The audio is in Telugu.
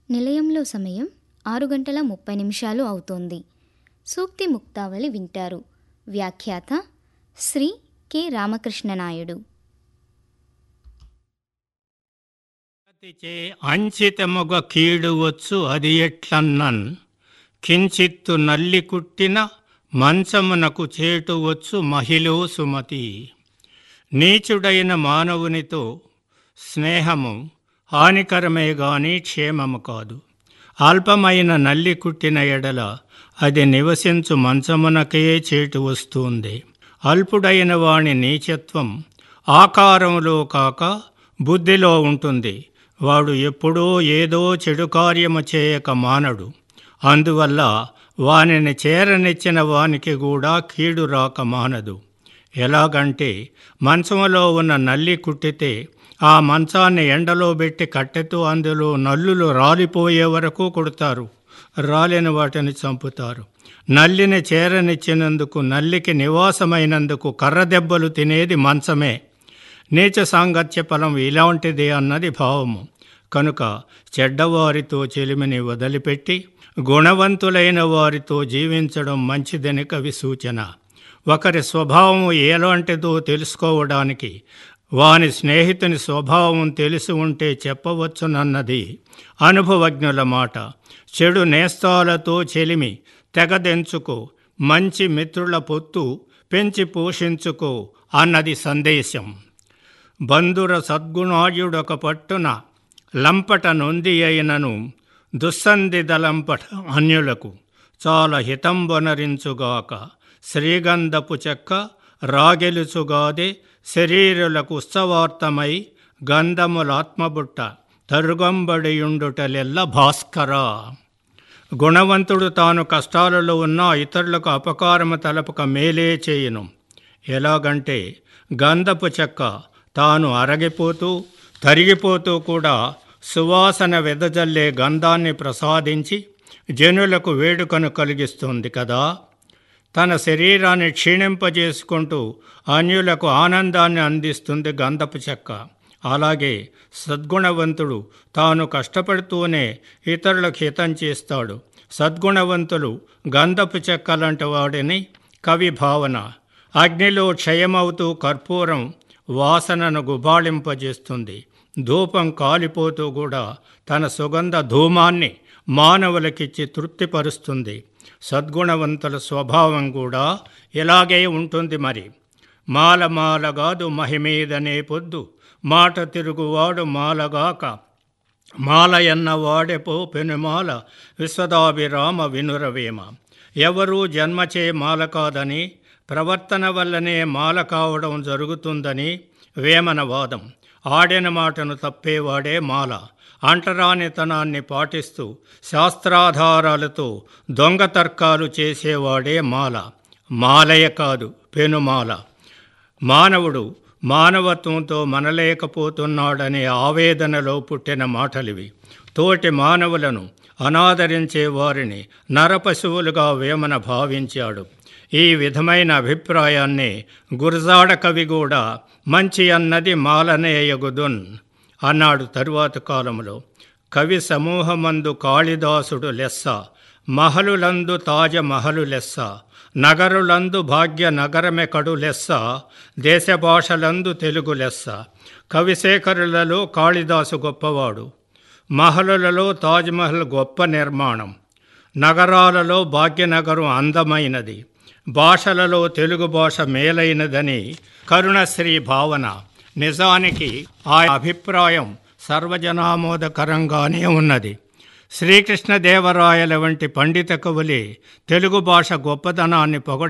నిలయంలో సమయం ఆరు గంటల ముప్పై నిమిషాలు అవుతోంది సూక్తి ముక్తావళి వింటారు వ్యాఖ్యాత శ్రీ కె రామకృష్ణ నాయుడు చే అంచితముగ కీడువచ్చు అది ఎట్లన్నన్ కించిత్తు నల్లి కుట్టిన మంచమునకు చేటువచ్చు మహిళో సుమతి నీచుడైన మానవునితో స్నేహము హానికరమే గాని క్షేమము కాదు అల్పమైన నల్లి కుట్టిన ఎడల అది నివసించు మంచమునకే చేటు వస్తుంది అల్పుడైన వాని నీచత్వం ఆకారంలో కాక బుద్ధిలో ఉంటుంది వాడు ఎప్పుడూ ఏదో చెడు కార్యము చేయక మానడు అందువల్ల వానిని చేరనిచ్చిన వానికి కూడా కీడు రాక మానదు ఎలాగంటే మంచంలో ఉన్న నల్లి కుట్టితే ఆ మంచాన్ని ఎండలో పెట్టి కట్టెతో అందులో నల్లులు రాలిపోయే వరకు కొడతారు రాలిన వాటిని చంపుతారు నల్లిని చేరనిచ్చినందుకు నల్లికి నివాసమైనందుకు కర్ర దెబ్బలు తినేది మంచమే నీచ సాంగత్య ఫలం ఇలాంటిదే అన్నది భావము కనుక చెడ్డవారితో చెలిమిని వదిలిపెట్టి గుణవంతులైన వారితో జీవించడం మంచిదని కవి సూచన ఒకరి స్వభావం ఎలాంటిదో తెలుసుకోవడానికి వాని స్నేహితుని స్వభావం తెలిసి ఉంటే చెప్పవచ్చునన్నది అనుభవజ్ఞుల మాట చెడు నేస్తాలతో చెలిమి తెగదెంచుకో మంచి మిత్రుల పొత్తు పెంచి పోషించుకో అన్నది సందేశం బంధుర సద్గుణార్యుడొక పట్టున లంపట నొంది అయినను దుస్సంధిదలంపట అన్యులకు చాలా హితంబొనరించుగాక శ్రీగంధపు చెక్క రాగెలుచుగాదే శరీరులకు ఉత్సవార్థమై గంధములాత్మబుట్ట తరుగంబడియుండుటలెల్ల భాస్కరా గుణవంతుడు తాను కష్టాలలో ఉన్న ఇతరులకు అపకారము తలపక మేలే చేయును ఎలాగంటే గంధపు చెక్క తాను అరగిపోతూ తరిగిపోతూ కూడా సువాసన వెదజల్లే గంధాన్ని ప్రసాదించి జనులకు వేడుకను కలిగిస్తుంది కదా తన శరీరాన్ని క్షీణింపజేసుకుంటూ అన్యులకు ఆనందాన్ని అందిస్తుంది గంధపు చెక్క అలాగే సద్గుణవంతుడు తాను కష్టపడుతూనే ఇతరులకు హితం చేస్తాడు సద్గుణవంతులు గంధపు చెక్క లాంటి వాడిని కవి భావన అగ్నిలో క్షయమవుతూ కర్పూరం వాసనను గుబాళింపజేస్తుంది ధూపం కాలిపోతూ కూడా తన సుగంధ ధూమాన్ని మానవులకిచ్చి తృప్తిపరుస్తుంది సద్గుణవంతుల స్వభావం కూడా ఇలాగే ఉంటుంది మరి మాల మాలగాదు మహిమీదనే పొద్దు మాట తిరుగువాడు మాలగాక మాలయన్న వాడెపో పెనుమాల విశ్వదాభిరామ వినురవేమ ఎవరూ జన్మచే మాల కాదని ప్రవర్తన వల్లనే మాల కావడం జరుగుతుందని వేమన వాదం ఆడిన మాటను తప్పేవాడే మాల అంటరానితనాన్ని పాటిస్తూ శాస్త్రాధారాలతో దొంగ తర్కాలు చేసేవాడే మాల మాలయ కాదు పెనుమాల మానవుడు మానవత్వంతో మనలేకపోతున్నాడనే ఆవేదనలో పుట్టిన మాటలివి తోటి మానవులను అనాదరించే వారిని నరపశువులుగా వేమన భావించాడు ఈ విధమైన అభిప్రాయాన్ని గురజాడ కవి కూడా మంచి అన్నది మాలనేయగుదున్ అన్నాడు తరువాత కాలంలో కవి సమూహమందు కాళిదాసుడు లెస్స మహలులందు తాజ మహలు లెస్స నగరులందు భాగ్య నగరమెకడు లెస్స దేశ భాషలందు తెలుగు లెస్స కవిశేఖరులలో కాళిదాసు గొప్పవాడు మహలులలో తాజ్మహల్ గొప్ప నిర్మాణం నగరాలలో భాగ్యనగరం అందమైనది భాషలలో తెలుగు భాష మేలైనదని కరుణశ్రీ భావన నిజానికి ఆ అభిప్రాయం సర్వజనామోదకరంగానే ఉన్నది శ్రీకృష్ణదేవరాయల వంటి పండిత కవులే తెలుగు భాష గొప్పతనాన్ని పొగ